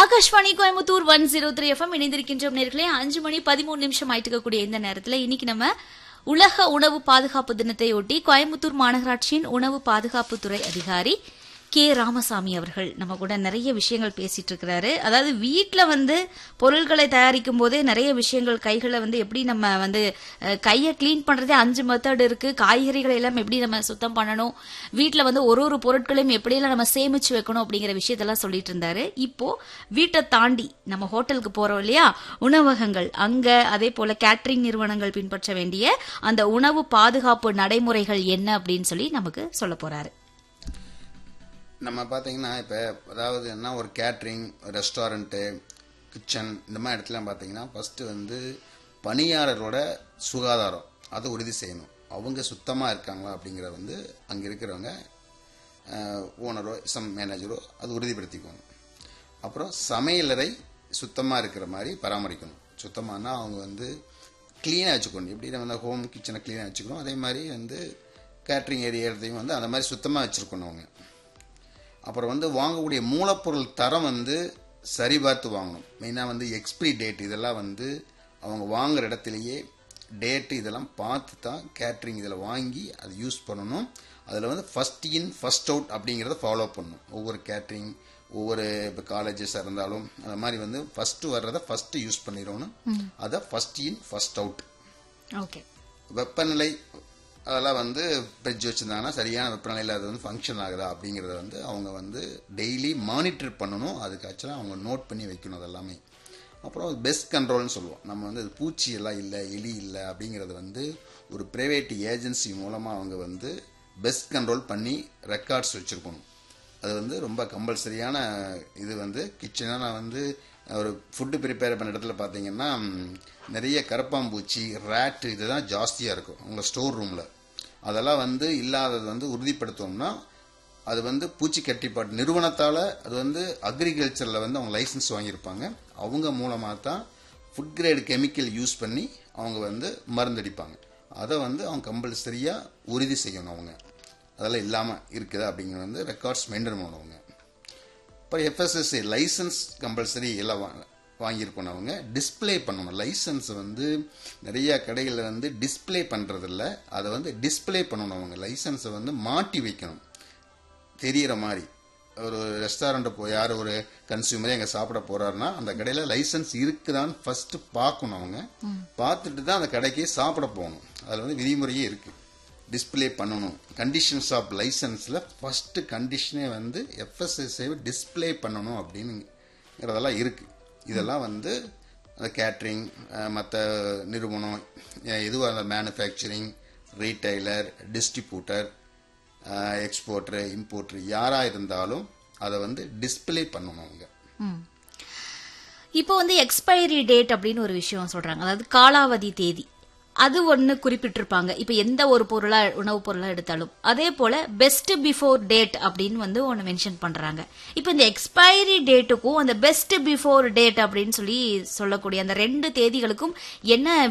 Akashvani Coimbatore one zero three FM இணைந்திருக்கின்றோம் நேர்களே அஞ்சு மணி பதிமூணு நிமிஷம் ஆயிட்டு இருக்கக்கூடிய இந்த நேரத்துல இன்னைக்கு நம்ம உலக உணவு பாதுகாப்பு தினத்தையொட்டி கோயம்புத்தூர் மாநகராட்சியின் உணவு பாதுகாப்புத்துறை அதிகாரி கே ராமசாமி அவர்கள் நம்ம கூட நிறைய விஷயங்கள் பேசிட்டு இருக்கிறாரு அதாவது வீட்ல வந்து பொருட்களை தயாரிக்கும் போதே நிறைய விஷயங்கள் கைகளை வந்து எப்படி நம்ம வந்து அஹ், கையை க்ளீன் பண்றதே அஞ்சு மெத்தட் இருக்கு காய்கறிகளை எல்லாம் எப்படி நம்ம சுத்தம் பண்ணணும் வீட்ல வந்து ஒரு ஒரு பொருட்களையும் எப்படியெல்லாம் நம்ம சேமிச்சு வைக்கணும் அப்படிங்கிற விஷயத்தெல்லாம் சொல்லிட்டு இருந்தாரு இப்போ வீட்டை தாண்டி நம்ம ஹோட்டலுக்கு போறோம் இல்லையா உணவகங்கள் அங்க அதே போல கேட்டரிங் நிறுவனங்கள் பின்பற்ற வேண்டிய அந்த உணவு பாதுகாப்பு நடைமுறைகள் என்ன அப்படின்னு சொல்லி நமக்கு சொல்ல போறாரு நம்ம பார்த்தீங்கன்னா இப்போ அதாவது என்ன ஒரு கேட்ரிங் ரெஸ்டாரண்ட்டு கிச்சன் இந்த மாதிரி இடத்துலாம் பார்த்தீங்கன்னா ஃபஸ்ட்டு வந்து பணியாளரோட சுகாதாரம் அதை உறுதி செய்யணும் அவங்க சுத்தமாக இருக்காங்களா அப்படிங்கிறத வந்து அங்கே இருக்கிறவங்க ஓனரோ சம் மேனேஜரோ அது உறுதிப்படுத்திக்கணும் அப்புறம் சமையலறை சுத்தமாக இருக்கிற மாதிரி பராமரிக்கணும் சுத்தமானா அவங்க வந்து க்ளீனாக வச்சுக்கணும் எப்படி நம்ம வந்து ஹோம் கிச்சனை க்ளீனாக வச்சுக்கணும் அதே மாதிரி வந்து கேட்ரிங் ஏரியாத்தையும் வந்து அந்த மாதிரி சுத்தமாக வச்சுருக்கணும் அவங்க அப்புறம் வந்து வாங்கக்கூடிய மூலப்பொருள் தரம் வந்து சரிபார்த்து வாங்கணும் மெயினாக வந்து எக்ஸ்பிரி டேட் இதெல்லாம் வந்து அவங்க வாங்குற இடத்துலையே டேட்டு இதெல்லாம் பார்த்து தான் கேட்ரிங் இதில் வாங்கி அதை யூஸ் பண்ணணும் அதில் வந்து ஃபஸ்ட் இன் ஃபஸ்ட் அவுட் அப்படிங்கிறத ஃபாலோ பண்ணணும் ஒவ்வொரு கேட்ரிங் ஒவ்வொரு இப்போ காலேஜஸாக இருந்தாலும் அந்த மாதிரி வந்து ஃபஸ்ட்டு வர்றதை ஃபஸ்ட்டு யூஸ் பண்ணிடணும் அதை first in first out okay வெப்பநிலை அதெல்லாம் வந்து ஃப்ரிட்ஜ் வச்சுருந்தாங்கன்னா சரியான வெப்பநிலையில் அது வந்து ஃபங்க்ஷன் ஆகுதா அப்படிங்கிறத வந்து அவங்க வந்து டெய்லி மானிட்டர் பண்ணணும் அதுக்கு ஆக்சுவலாக அவங்க நோட் பண்ணி வைக்கணும் அது எல்லாமே அப்புறம் பெஸ்ட் கண்ட்ரோல்னு சொல்லுவோம் நம்ம வந்து அது பூச்சி எல்லாம் இல்லை எலி இல்லை அப்படிங்கிறது வந்து ஒரு ப்ரைவேட் ஏஜென்சி மூலமாக அவங்க வந்து பெஸ்ட் கண்ட்ரோல் பண்ணி ரெக்கார்ட்ஸ் வச்சுருக்கணும் அது வந்து ரொம்ப கம்பல்சரியான இது வந்து கிச்சனாக நான் வந்து ஒரு ஃபுட்டு ப்ரிப்பேர் பண்ண இடத்துல பார்த்தீங்கன்னா ம், நிறைய கரப்பாம்பூச்சி ரேட்டு இதுதான் ஜாஸ்தியாக இருக்கும் உங்கள் ஸ்டோர் ரூமில் அதெல்லாம் வந்து இல்லாதது வந்து உறுதிப்படுத்தணும்னா அது வந்து பூச்சி கட்டிப்பாட்டு நிறுவனத்தால் அது வந்து அக்ரிகல்ச்சரில் வந்து அவங்க லைசன்ஸ் வாங்கியிருப்பாங்க அவங்க மூலமாக தான் ஃபுட் கிரேட் கெமிக்கல் யூஸ் பண்ணி அவங்க வந்து மருந்தடிப்பாங்க அதை வந்து அவங்க கம்பல்சரியாக உறுதி செய்யணும் அவங்க அதெல்லாம் இல்லாமல் இருக்குதா அப்படிங்கிறது வந்து ரெக்கார்ட்ஸ் மெயின்டைன் பண்ணுவாங்க அப்புறம் எஃப்எஸ்எஸ்சி லைசன்ஸ் கம்பல்சரி எல்லாம் வா- வாங்கியிருக்கணும் அவங்க டிஸ்ப்ளே பண்ணணும் லைசன்ஸ் வந்து நிறைய கடைகளில் வந்து டிஸ்ப்ளே பண்ணுறதில்ல அதை வந்து டிஸ்ப்ளே பண்ணணும் அவங்க லைசன்ஸை வந்து மாட்டி வைக்கணும் தெரியிற மாதிரி ஒரு ரெஸ்டாரண்ட்டை போய் யார் ஒரு கன்சியூமரே எங்கே சாப்பிட போறாருன்னா அந்த கடையில் லைசன்ஸ் இருக்குதான்னு ஃபர்ஸ்ட் பார்க்கணும் அவங்க பார்த்துட்டு தான் அந்த கடைக்கு சாப்பிட போகணும் அதில் வந்து விதிமுறையே இருக்கு டிஸ்ப்ளே பண்ணணும் கண்டிஷன்ஸ் ஆஃப் லைசன்ஸில் ஃபர்ஸ்ட் கண்டிஷனே வந்து எஃப்எஸ்எஸ்ஐ டிஸ்ப்ளே பண்ணணும் அப்படின்னுங்கிறதெல்லாம் இருக்கு இதெல்லாம் வந்து அந்த கேட்ரிங் மற்ற நிறுவனம் அஹ் எதுவாக இருந்தால் manufacturing retailer distributor exporter importer யாராக இருந்தாலும் அதை வந்து டிஸ்ப்ளே பண்ணணும் அவங்க இப்போ வந்து எக்ஸ்பைரி டேட் அப்படின்னு ஒரு விஷயம் சொல்றாங்க அதாவது காலாவதி தேதி அது ஒன்னு குறிப்பிட்டிருப்பாங்க இப்ப எந்த ஒரு பொருளா உணவுப் பொருளா எடுத்தாலும் அதே போல பெஸ்ட் பிஃபோர் டேட் அப்படின்னு வந்து ஒன்னு மென்ஷன் பண்றாங்க இப்ப இந்த எக்ஸ்பைரி டேட்டுக்கும் அந்த பெஸ்ட் பிஃபோர் டேட் அப்படின்னு சொல்லி சொல்லக்கூடிய அந்த ரெண்டு தேதிகளுக்கும் என்ன